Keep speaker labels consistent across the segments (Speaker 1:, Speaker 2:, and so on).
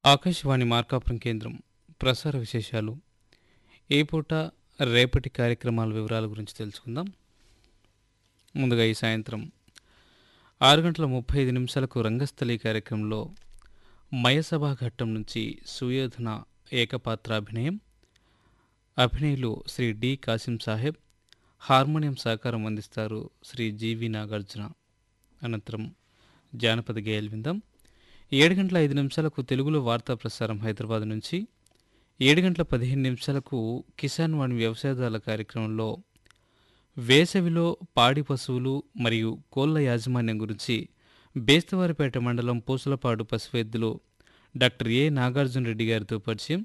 Speaker 1: ఆకాశవాణి మార్కాపురం కేంద్రం ప్రసార విశేషాలు ఏ పూట రేపటి కార్యక్రమాల వివరాల గురించి తెలుసుకుందాం ముందుగా ఈ సాయంత్రం ఆరు గంటల ముప్పై ఐదు నిమిషాలకు రంగస్థలి కార్యక్రమంలో మయసభా ఘట్టం నుంచి సుయోధన ఏకపాత్రాభినయం అభినయులు శ్రీ డి కాసిం సాహెబ్ హార్మోనియం సహకారం అందిస్తారు శ్రీ జీవి నాగార్జున అనంతరం జానపద గేయాలు విందాం ఏడు గంటల ఐదు నిమిషాలకు తెలుగులో వార్తా ప్రసారం హైదరాబాద్ నుంచి ఏడు గంటల పదిహేను నిమిషాలకు కిసాన్ వాణి వ్యవసాయదారుల కార్యక్రమంలో వేసవిలో పాడి పశువులు మరియు కోళ్ల యాజమాన్యం గురించి బేస్తవారిపేట మండలం పూసలపాడు పశువైద్యులు డాక్టర్ ఏ నాగార్జున రెడ్డి గారితో పరిచయం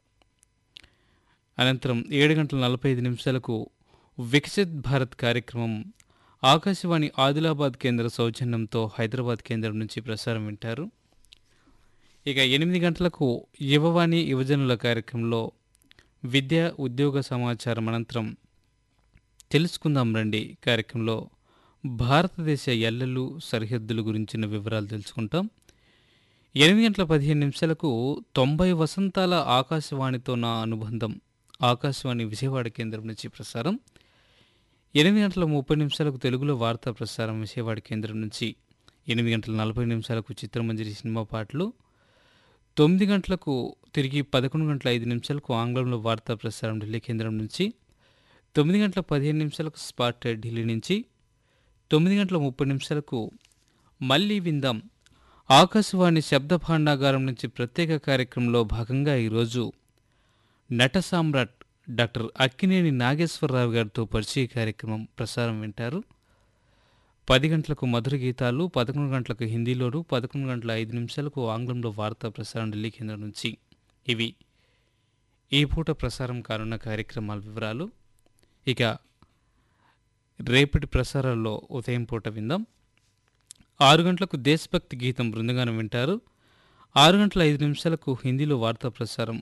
Speaker 1: అనంతరం ఏడు గంటల నలభై ఐదు నిమిషాలకు వికసిత్ భారత్ కార్యక్రమం ఆకాశవాణి ఆదిలాబాద్ కేంద్ర సౌజన్యంతో హైదరాబాద్ కేంద్రం నుంచి ప్రసారం వింటారు ఇక ఎనిమిది గంటలకు యువవాణి యువజనుల కార్యక్రమంలో విద్య ఉద్యోగ సమాచారం అనంతరం తెలుసుకుందాం రండి కార్యక్రమంలో భారతదేశ ఎల్లలు సరిహద్దుల గురించిన వివరాలు తెలుసుకుంటాం ఎనిమిది గంటల పదిహేను నిమిషాలకు తొంభై వసంతాల ఆకాశవాణితో నా అనుబంధం ఆకాశవాణి విజయవాడ కేంద్రం నుంచి ప్రసారం ఎనిమిది గంటల ముప్పై నిమిషాలకు తెలుగులో వార్తా ప్రసారం విజయవాడ కేంద్రం నుంచి ఎనిమిది గంటల నలభై నిమిషాలకు చిత్రమంజరి సినిమా పాటలు తొమ్మిది గంటలకు తిరిగి పదకొండు గంటల ఐదు నిమిషాలకు ఆంగ్లంలో వార్తా ప్రసారం ఢిల్లీ కేంద్రం నుంచి తొమ్మిది గంటల పదిహేను నిమిషాలకు స్పాట్ ఢిల్లీ నుంచి తొమ్మిది గంటల ముప్పై నిమిషాలకు మళ్ళీ విందాం ఆకాశవాణి శబ్ద భాండాగారం నుంచి ప్రత్యేక కార్యక్రమంలో భాగంగా ఈరోజు నట సామ్రాట్ డాక్టర్ అక్కినేని నాగేశ్వరరావు గారితో పరిచయ కార్యక్రమం ప్రసారం వింటారు పది గంటలకు మధుర గీతాలు పదకొండు గంటలకు హిందీలోను పదకొండు గంటల ఐదు నిమిషాలకు ఆంగ్లంలో వార్తా ప్రసారం ఢిల్లీ కేంద్రం నుంచి ఇవి ఈ పూట ప్రసారం కానున్న కార్యక్రమాల వివరాలు ఇక రేపటి ప్రసారాల్లో ఉదయం పూట విందాం ఆరు గంటలకు దేశభక్తి గీతం బృందగానం వింటారు ఆరు గంటల ఐదు నిమిషాలకు హిందీలో వార్తా ప్రసారం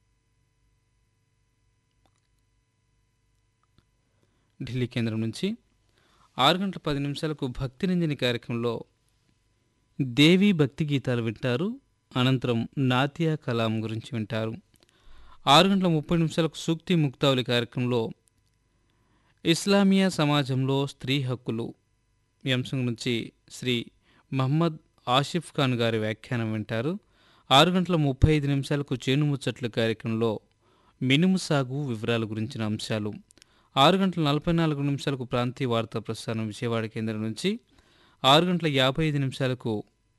Speaker 1: ఢిల్లీ కేంద్రం నుంచి ఆరు గంటల పది నిమిషాలకు భక్తి రంజని కార్యక్రమంలో దేవీ భక్తి గీతాలు వింటారు అనంతరం నాట్య కలాం గురించి వింటారు ఆరు గంటల ముప్పై నిమిషాలకు సూక్తి ముక్తావళి కార్యక్రమంలో ఇస్లామియా సమాజంలో స్త్రీ హక్కులు ఈ అంశం గురించి శ్రీ మహమ్మద్ ఆసిఫ్ ఖాన్ గారి వ్యాఖ్యానం వింటారు ఆరు గంటల ముప్పై ఐదు నిమిషాలకు చేను ముచ్చట్లు కార్యక్రమంలో మినుము సాగు వివరాల గురించిన అంశాలు ఆరు గంటల నలభై నాలుగు నిమిషాలకు ప్రాంతీయ వార్తా ప్రసారం విజయవాడ కేంద్రం నుంచి ఆరు గంటల యాభై ఐదు నిమిషాలకు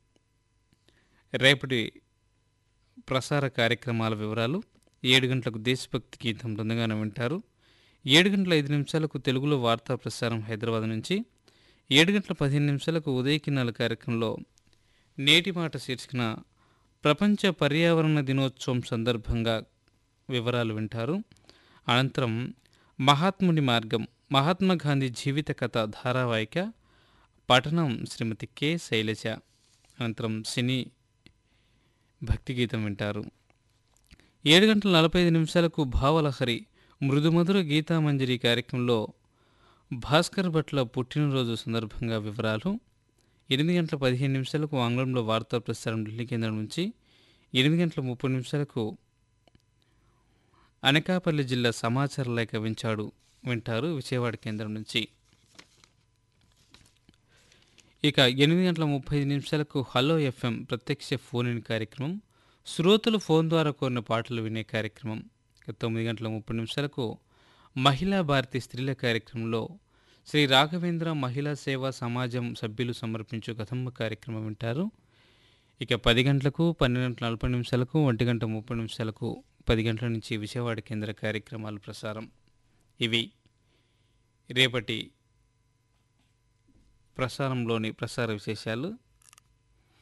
Speaker 1: రేపటి ప్రసార కార్యక్రమాల వివరాలు ఏడు గంటలకు దేశభక్తి గీతం బృందగానం వింటారు ఏడు గంటల ఐదు నిమిషాలకు తెలుగులో వార్తా ప్రసారం హైదరాబాద్ నుంచి ఏడు గంటల పదిహేను నిమిషాలకు ఉదయకిన్నాల కార్యక్రమంలో నేటి మాట శీర్షికన ప్రపంచ పర్యావరణ దినోత్సవం సందర్భంగా వివరాలు వింటారు అనంతరం మహాత్ముని మార్గం మహాత్మా గాంధీ జీవిత కథ ధారావాహిక పఠనం శ్రీమతి కె శైలజ అనంతరం సినీ భక్తి గీతం వింటారు ఏడు గంటల నలభై ఐదు నిమిషాలకు భావలహరి మృదుమధుర గీతామంజరి కార్యక్రమంలో భాస్కర్ భట్ల పుట్టినరోజు సందర్భంగా వివరాలు ఎనిమిది గంటల పదిహేను నిమిషాలకు ఆంగ్లంలో వార్తా ప్రసారం ఢిల్లీ కేంద్రం నుంచి ఎనిమిది గంటల ముప్పై నిమిషాలకు అనకాపల్లి జిల్లా సమాచార లేఖ వించాడు వింటారు విజయవాడ కేంద్రం నుంచి ఇక ఎనిమిది గంటల ముప్పై ఐదు నిమిషాలకు హలో ఎఫ్ఎం ప్రత్యక్ష ఫోన్ ఇన్ కార్యక్రమం శ్రోతలు ఫోన్ ద్వారా కోరిన పాటలు వినే కార్యక్రమం ఇక తొమ్మిది గంటల ముప్పై నిమిషాలకు మహిళా భారతి స్త్రీల కార్యక్రమంలో శ్రీ రాఘవేంద్ర మహిళా సేవా సమాజం సభ్యులు సమర్పించు కథమ్మ కార్యక్రమం వింటారు ఇక పది గంటలకు పన్నెండు గంటల నలభై నిమిషాలకు ఒంటి గంట ముప్పై నిమిషాలకు పది గంటల నుంచి విజయవాడ కేంద్ర కార్యక్రమాలు ప్రసారం ఇవి రేపటి ప్రసారంలోని ప్రసార విశేషాలు